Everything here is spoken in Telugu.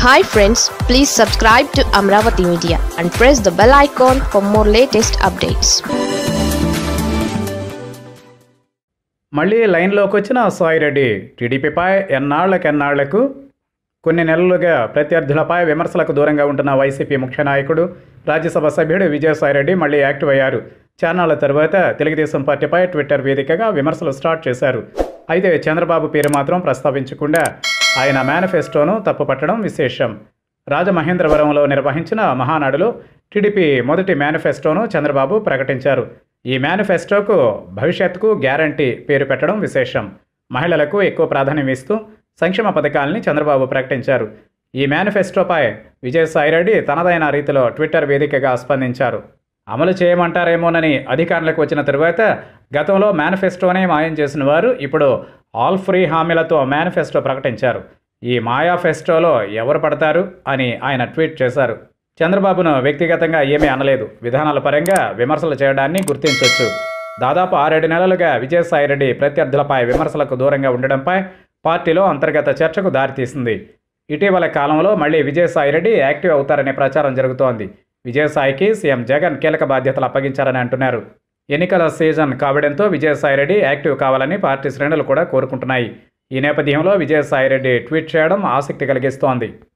hi friends please subscribe to Amaravati media and press the bell icon for more latest updates మళ్ళీ లైన్లోకి వచ్చిన సాయిరెడ్డి టీడీపీపై ఎన్నాళ్లకెన్నాళ్లకు కొన్ని నెలలుగా ప్రత్యర్థులపై విమర్శలకు దూరంగా ఉంటున్న వైసీపీ ముఖ్య నాయకుడు రాజ్యసభ సభ్యుడు విజయసాయిరెడ్డి మళ్ళీ యాక్టివ్ అయ్యారు చాన్నాళ్ల తరువాత తెలుగుదేశం పార్టీపై ట్విట్టర్ వేదికగా విమర్శలు స్టార్ట్ చేశారు అయితే చంద్రబాబు పేరు మాత్రం ప్రస్తావించకుండా ఆయన మేనిఫెస్టోను తప్పుపట్టడం విశేషం రాజమహేంద్రవరంలో నిర్వహించిన మహానాడులో టీడీపీ మొదటి మేనిఫెస్టోను చంద్రబాబు ప్రకటించారు ఈ మేనిఫెస్టోకు భవిష్యత్తుకు గ్యారంటీ పేరు పెట్టడం విశేషం మహిళలకు ఎక్కువ ప్రాధాన్యం ఇస్తూ సంక్షేమ పథకాలని చంద్రబాబు ప్రకటించారు ఈ మేనిఫెస్టోపై విజయసాయిరెడ్డి తనదైన రీతిలో ట్విట్టర్ వేదికగా స్పందించారు అమలు చేయమంటారేమోనని అధికారులకు వచ్చిన తరువాత గతంలో మేనిఫెస్టోనే మాయం చేసిన వారు ఇప్పుడు ఆల్ ఫ్రీ హామీలతో మేనిఫెస్టో ప్రకటించారు ఈ మాయా ఫెస్టోలో ఎవరు పడతారు అని ఆయన ట్వీట్ చేశారు చంద్రబాబును వ్యక్తిగతంగా ఏమీ అనలేదు విధానాల పరంగా విమర్శలు చేయడాన్ని గుర్తించవచ్చు దాదాపు ఆరేడు నెలలుగా విజయసాయిరెడ్డి ప్రత్యర్థులపై విమర్శలకు దూరంగా ఉండడంపై పార్టీలో అంతర్గత చర్చకు దారితీసింది ఇటీవల కాలంలో మళ్ళీ విజయసాయిరెడ్డి యాక్టివ్ అవుతారనే ప్రచారం జరుగుతోంది విజయసాయికి సీఎం జగన్ కీలక బాధ్యతలు అప్పగించారని అంటున్నారు ఎన్నికల సీజన్ కావడంతో విజయసాయిరెడ్డి యాక్టివ్ కావాలని పార్టీ శ్రేణులు కూడా కోరుకుంటున్నాయి ఈ నేపథ్యంలో విజయసాయిరెడ్డి ట్వీట్ చేయడం ఆసక్తి కలిగిస్తోంది